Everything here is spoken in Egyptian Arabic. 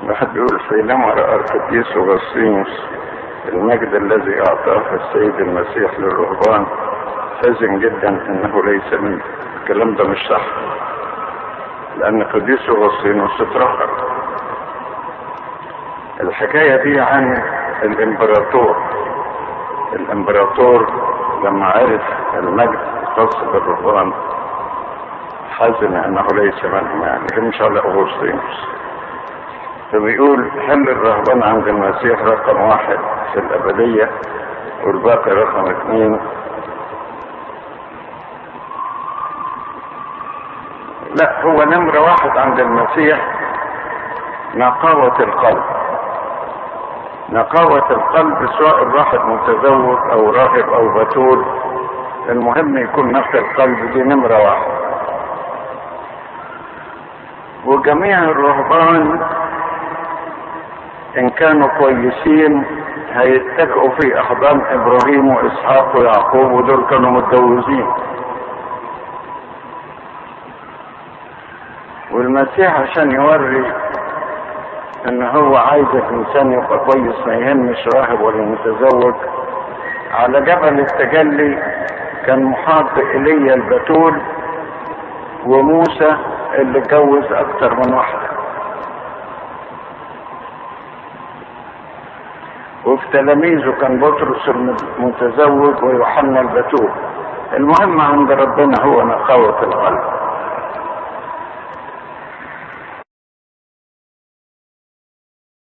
واحد بيقول حينما رأى القديس أغسطينوس المجد الذي أعطاه السيد المسيح للرهبان حزن جدا أنه ليس منه الكلام ده مش صح لأن قديس أغسطينوس اترهب الحكاية دي عن الإمبراطور الإمبراطور لما عرف المجد الخاص بالرهبان حزن أنه ليس منهم يعني يمشي على أغسطينوس فبيقول هل الرهبان عند المسيح رقم واحد في الأبدية والباقي رقم اثنين لا هو نمرة واحد عند المسيح نقاوة القلب نقاوة القلب سواء الواحد متزوج او راهب او بتول المهم يكون نقي القلب دي نمرة واحد وجميع الرهبان ان كانوا كويسين هيتكئوا في احضان ابراهيم واسحاق ويعقوب ودول كانوا متجوزين والمسيح عشان يوري ان هو عايز الانسان يبقى كويس ما يهمش راهب ولا متزوج على جبل التجلي كان محاط ايليا البتول وموسى اللي اتجوز اكتر من واحده وفي تلاميذه كان بطرس المتزوج ويوحنا البتول المهم عند ربنا هو نقاوة القلب